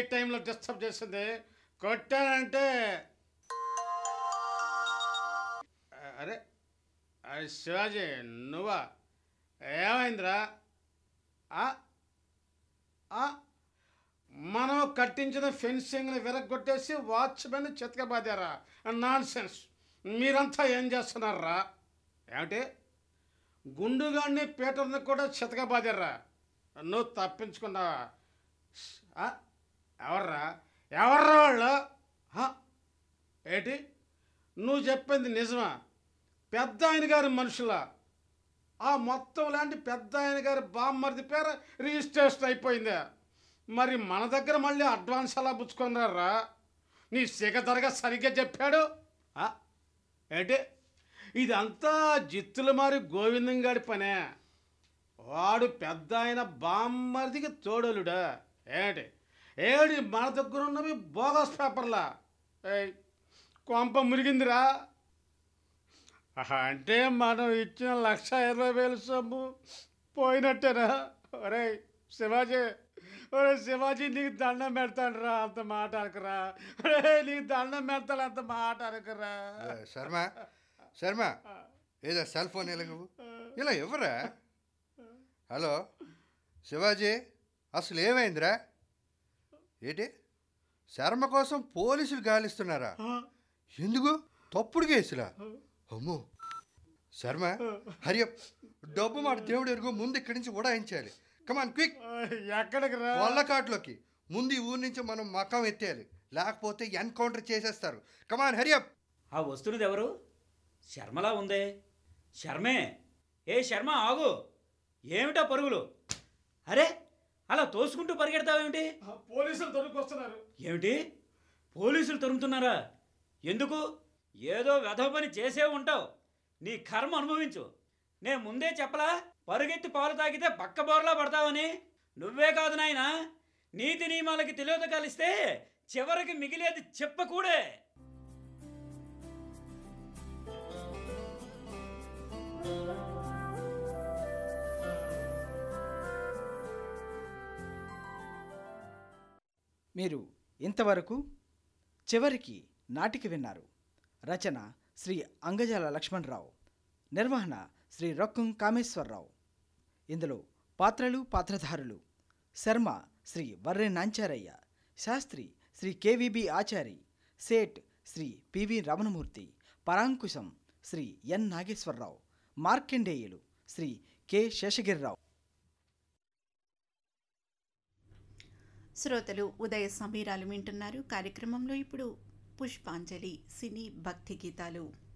టైంలో డిస్టర్బ్ చేసింది కొట్టానంటే అరే అరే శివాజీ నువ్వా ఏమైందిరా ఆ? ఆ? మనం కట్టించిన ఫెన్సింగ్ని విరగొట్టేసి వాచ్మెన్ చితకబాదారా నాన్ సెన్స్ మీరంతా ఏం చేస్తున్నారా ఏమిటి గుండుగాడిని పీటర్ని కూడా చితకబాదారా నువ్వు తప్పించుకున్నావా ఆ? ఎవర్రా ఎవర్రా వాళ్ళు ఆ? ఏంటి నువ్వు చెప్పింది నిజమా పెద్ద ఆయన గారి మనుషుల ఆ మొత్తం లాంటి పెద్ద ఆయన గారి బామ్మర్ది పేరు రిజిస్ట్రేషన్ అయిపోయింది మరి మన దగ్గర మళ్ళీ అడ్వాన్స్ అలా పుచ్చుకున్నారా నీ సిగ ధరగా సరిగ్గా చెప్పాడు ఆ? ఏంటి ఇదంతా జిత్తుల మారి గోవిందం గారి పనే వాడు పెద్ద ఆయన బామ్మర్దికి తోడలుడా ఏంటి ఏడి మన దగ్గర ఉన్నవి బోగస్ పేపర్లా ఏయ్ కొంప మురిగిందిరా ఆహా, అంటే మనం ఇచ్చిన లక్ష ఇరవై వేలు సొమ్ము పోయినట్టేనా ఒరే శివాజీ ఒరే శివాజీ నీకు దండం పెడతాను రా అంత మాట అనకరా ఒరే నీకు దండం పెడతాను అంత మాట అనకరా ఏ, శర్మ శర్మ ఏదో సెల్ ఫోన్ ఇలాగ ఇలా ఎవరా హలో శివాజీ అసలు ఏమైందిరా ఏంటి శర్మ కోసం పోలీసులు గాలిస్తున్నారా ఎందుకు తప్పుడు కేసులా అమ్మో శర్మ హరియప్ డబ్బు మాట దేవుడు ఎరుగు ముందు ఇక్కడి నుంచి ఉడాయించాలి కమాన్ క్విక్ ఎక్కడికి రా వల్లకాట్లోకి ముందు ఈ ఊరి నుంచి మనం మకం ఎత్తేయాలి లేకపోతే ఎన్కౌంటర్ చేసేస్తారు కమాన్ హరియప్ ఆ వస్తున్నది ఎవరు శర్మలా ఉందే శర్మే ఏ శర్మ ఆగు ఏమిటా పరుగులు అరే అలా తోసుకుంటూ పరిగెడతావేమిటి పోలీసులు దొరికొస్తున్నారు ఏమిటి పోలీసులు తరుముతున్నారా ఎందుకు ఏదో వెధవ పని చేసే ఉంటావు నీ కర్మ అనుభవించు నే ముందే చెప్పలా పరుగెత్తి పాలు తాగితే పక్క బోర్లా పడతావని నువ్వే కాదు నాయనా నీతి నియమాలకి తెలియదు కలిస్తే చివరికి మిగిలేది చెప్పకూడే మీరు ఇంతవరకు చివరికి నాటిక విన్నారు రచన శ్రీ అంగజాల లక్ష్మణరావు నిర్వహణ శ్రీ రొక్కం కామేశ్వరరావు ఇందులో పాత్రలు పాత్రధారులు Sharma Shri Varre Nancharaiah Sastry Shri KVB Achari Seth Shri PV Ramanamurthy Parankusam Shri N Nageswararao Markandeyulu Shri K Seshagirirao శ్రోతలు ఉదయ సమీరాలు వింటున్నారు కార్యక్రమంలో ఇప్పుడు పుష్పాంజలి సినీ భక్తి గీతాలు